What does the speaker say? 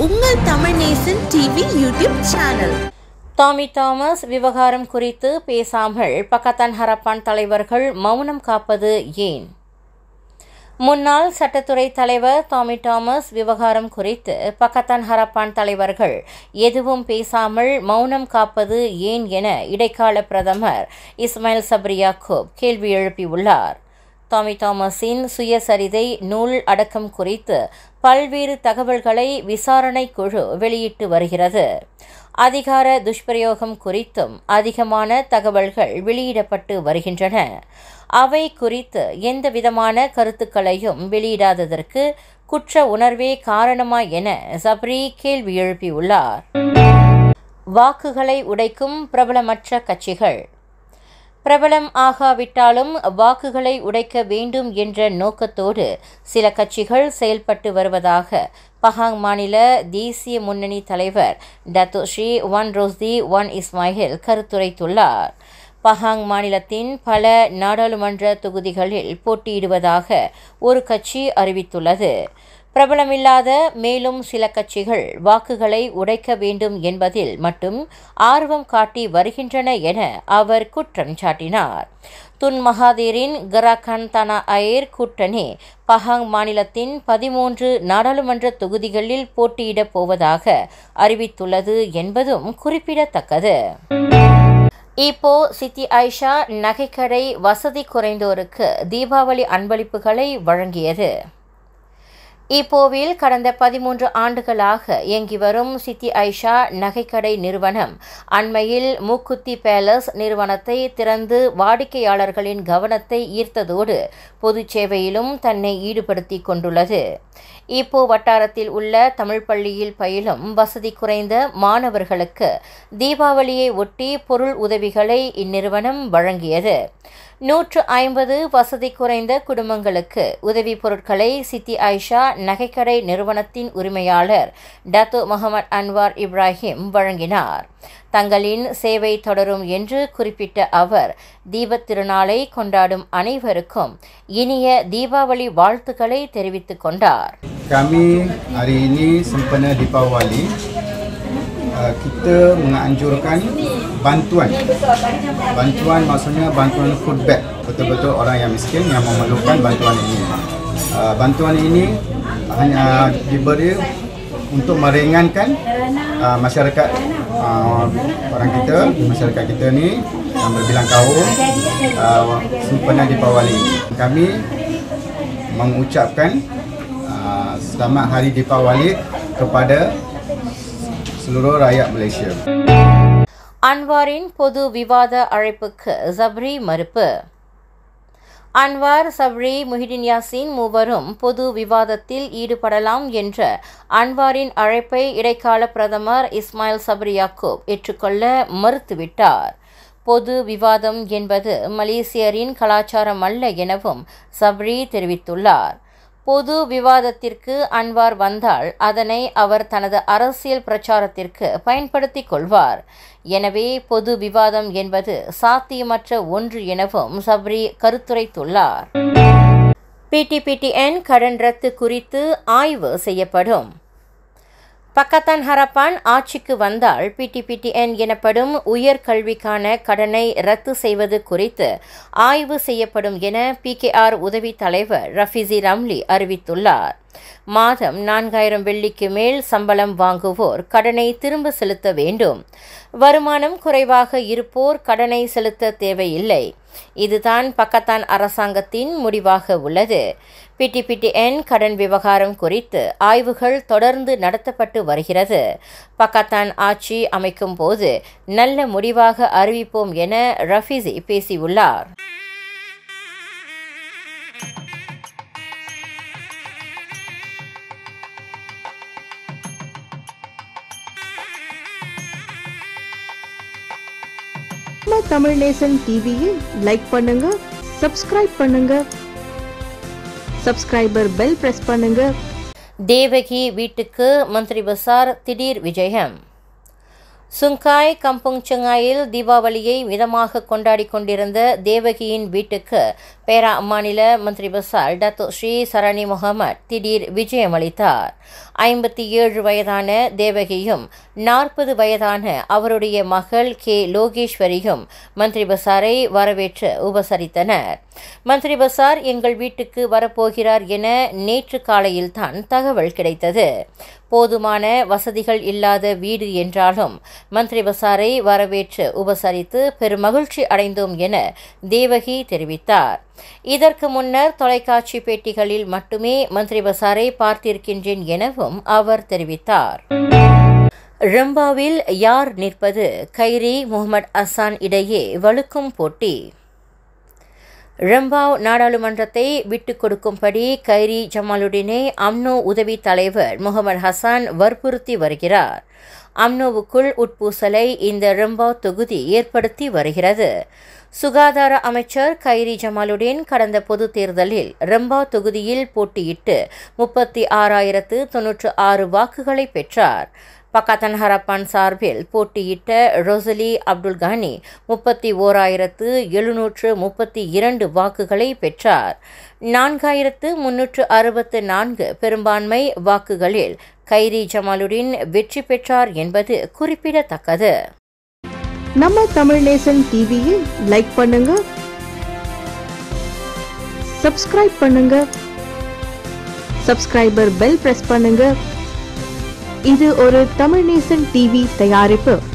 உங்கள் Tamil Nesan TV YouTube channel Tommy Thomas விவகாரம் குறித்து பேசாமல் பக்கத்தான் ஹரப்பான் தலைவர்கள் மௌனம் காப்பது ஏன் முன்னாள் சட்டத்துறை தலைவர் டாமி தாமஸ் விவகாரம் குறித்து பக்கத்தான் ஹரப்பான் தலைவர்கள் எதுவும் பேசாமல் மௌனம் காப்பது ஏன் என இடைக்கால பிரதமர் இஸ்மாயில் சப்ரி யாக்கூப் கேள்வி எழுப்பியுள்ளார் டாமி தாமஸின் சுயசரிதை நூல் அடக்கம் குறித்து பல்வேறு தகவல்களை விசாரணை குழு வெளியிட்டு வருகிறது அதிகார துஷ்பிரயோகம் குறித்தும் அதிகமான தகவல்கள் வெளியிடப்பட்டு வருகின்றன அவை குறித்து எந்தவிதமான கருத்துக்களையும் வெளியிடாததற்கு குற்ற உணர்வே காரணமா என சப்ரி கேள்வி எழுப்பியுள்ளார் வாக்குகளை உடைக்கும் பிரபலமற்ற கட்சிகள் பிரபலம் ஆகாவிட்டாலும் வாக்குகளை உடைக்க வேண்டும் என்ற நோக்கத்தோடு சில கட்சிகள் செயல்பட்டு வருவதாக பஹாங் மாநில தேசிய முன்னணி தலைவர் Dato Sri Wan Rosdi Wan Ismail கருத்துரைத்துள்ளார் பஹாங் மாநிலத்தின் பல நாடாளுமன்ற தொகுதிகளில் போட்டியிடுவதாக ஒரு கட்சி அறிவித்துள்ளது பிரபலமில்லாத மேலும் சில கட்சிகள் வாக்குகளை உடைக்க வேண்டும் என்பதில் மட்டும் ஆர்வம் காட்டி வருகின்றன என அவர் குற்றம் சாட்டினார் துன் மகாதீரின் கராகன் தனா அயர் கூட்டணி பஹாங் மாநிலத்தின் பதிமூன்று நாடாளுமன்ற தொகுதிகளில் போட்டியிடப் போவதாக அறிவித்துள்ளது என்பதும் குறிப்பிடத்தக்கது இப்போ சித்தி ஐஷா நகைக்கடை வசதி குறைந்தோருக்கு தீபாவளி அன்பளிப்புகளை வழங்கியது இப்போவில் கடந்த பதிமூன்று ஆண்டுகளாக இயங்கி வரும் சித்தி ஐஷா நகைக்கடை நிறுவனம் அண்மையில் மூக்குத்தி பேலஸ் நிறுவனத்தை திறந்து வாடிக்கையாளர்களின் கவனத்தை ஈர்த்ததோடு பொது சேவையிலும் தன்னை ஈடுபடுத்தி கொண்டுள்ளது இப்போ வட்டாரத்தில் உள்ள தமிழ் பள்ளியில் பயிலும் வசதி குறைந்த மாணவர்களுக்கு தீபாவளியை ஒட்டி பொருள் உதவிகளை இந்நிறுவனம் வழங்கியது நூற்று ஐம்பது வசதி குறைந்த குடும்பங்களுக்கு உதவி பொருட்களை சித்தி ஐஷா நகைக்கடை நிறுவனத்தின் உரிமையாளர் டத்து முகமது அன்வார் இப்ராஹிம் வழங்கினார் தங்களின் சேவை தொடரும் என்று குறிப்பிட்ட அவர் தீபத் திருநாளை கொண்டாடும் அனைவருக்கும் இனிய தீபாவளி வாழ்த்துக்களை தெரிவித்துக் கொண்டார் Kami hari ini sempena Deepawali uh, kita menganjurkan bantuan. Bantuan maksudnya bantuan food bag. Betul-betul orang yang miskin yang memerlukan bantuan ini. Uh, bantuan ini hanya diberi untuk meringankan uh, masyarakat uh, orang kita, masyarakat kita ni yang berbilang kaum uh, sempena Deepawali. Kami mengucapkan uh, selamat hari Deepawali kepada seluruh rakyat Malaysia. அன்வாரின் பொது விவாத அழைப்புக்கு ஜப்ரி மறுப்பு Anwar Sabri முஹிடின் Yasin மூவரும் பொது விவாதத்தில் ஈடுபடலாம் என்ற அன்வாரின் அழைப்பை இடைக்கால பிரதமர் இஸ்மாயில் சப்ரி யாக்கூப் ஏற்றுக்கொள்ள மறுத்துவிட்டார் பொது விவாதம் என்பது மலேசியரின் கலாச்சாரம் அல்ல எனவும் சப்ரி தெரிவித்துள்ளார் பொது விவாதத்திற்கு அன்வார் வந்தால் அதனை அவர் தனது அரசியல் பிரச்சாரத்திற்கு பயன்படுத்திக் கொள்வார் எனவே பொது விவாதம் என்பது சாத்தியமற்ற ஒன்று எனவும் சப்ரி கருத்துரைத்துள்ளார் பிடிபிடிஎன் கடன் ரத்து குறித்து ஆய்வு செய்யப்படும் பக்கத்தான் ஹரப்பான் ஆட்சிக்கு வந்தால் பிடிபிடிஎன் எனப்படும் உயர்கல்விக்கான கடனை ரத்து செய்வது குறித்து ஆய்வு செய்யப்படும் என பிகேஆர் உதவி தலைவர் ரஃபிசி ரம்லி அறிவித்துள்ளார் மாதம் நான்காயிரம் வெள்ளிக்கு மேல் சம்பளம் வாங்குவோர் கடனை திரும்ப செலுத்த வேண்டும் வருமானம் குறைவாக இருப்போர் கடனை செலுத்த தேவையில்லை இதுதான் பக்கத்தான் அரசாங்கத்தின் முடிவாக உள்ளது பிடிபிடிஎன் கடன் விவகாரம் குறித்து ஆய்வுகள் தொடர்ந்து நடத்தப்பட்டு வருகிறது பக்கத்தான் ஆட்சி அமைக்கும் போது நல்ல முடிவாக அறிவிப்போம் என ரஃபிசி பேசியுள்ளார் நம்ம தமிழ் நேசன் டிவியை லைக் பண்ணுங்க சப்ஸ்கிரைப் பண்ணுங்க சப்ஸ்கிரைபர் பெல் பிரஸ் பண்ணுங்க தேவகி வீட்டுக்கு மந்திரி பசார் திடீர் விஜயம் சுங்காய் கம்புங் செங்காயில் தீபாவளியை மிதமாக கொண்டாடி கொண்டிருந்த தேவகியின் வீட்டுக்கு பேரா மாநில மந்திரி பசால் டத்தோ ஸ்ரீ சரணி முகமது திடீர் விஜயமளித்தார் ஐம்பத்தி ஏழு வயதான தேவகியும் நாற்பது வயதான அவருடைய மகள் கே லோகேஸ்வரியும் மந்திரி பசாரை வரவேற்று உபசரித்தனர் மந்திரி பசார் எங்கள் வீட்டுக்கு வரப்போகிறார் என நேற்று காலையில்தான் தகவல் கிடைத்தது போதுமான வசதிகள் இல்லாத வீடு என்றாலும் மந்திரி பசாரை வரவேற்று உபசரித்து பெருமகிழ்ச்சி அடைந்தோம் என தேவகி தெரிவித்தார் இதற்கு முன்னர் தொலைக்காட்சி பேட்டிகளில் மட்டுமே மந்திரி பசாரை பார்த்திருக்கின்றேன் எனவும் அவர் தெரிவித்தார் ரம்பாவில் யார் நிற்பது கைரி முகமது அசான் இடையே வலுக்கும் போட்டி ரம்பாவ் நாடாளுமன்றத்தை விட்டுக் கொடுக்கும்படி கைரி ஜமாலுடினை அம்னோ உதவி தலைவர் முகமது ஹசான் வற்புறுத்தி வருகிறார் அம்னோவுக்குள் உட்பூசலை இந்த ரம்பாவ் தொகுதி ஏற்படுத்தி வருகிறது சுகாதார அமைச்சர் கைரி ஜமாலுடன் கடந்த பொது தேர்தலில் ரம்பாவ் தொகுதியில் போட்டியிட்டு முப்பத்தி ஆறாயிரத்து தொன்னூற்று ஆறு வாக்குகளை பெற்றார் பக்காத்தன் ஹரப்பான் சார்பில் போட்டியிட்ட ரொசலி அப்துல் கானி முப்பத்தி ஓராயிரத்து எழுநூற்று முப்பத்தி இரண்டு வாக்குகளை பெற்றார் நான்காயிரத்து முன்னூற்று அறுபத்து நான்கு பெரும்பான்மை வாக்குகளில் கைரி ஜமாலுடன் வெற்றி பெற்றார் என்பது குறிப்பிடத்தக்கது நம்ம தமிழ் நேசன் டிவியை லைக் பண்ணுங்க சப்ஸ்கிரைப் பண்ணுங்க சப்ஸ்கிரைபர் பெல் பிரஸ் பண்ணுங்க இது ஒரு தமிழ் நேசன் டிவி தயாரிப்பு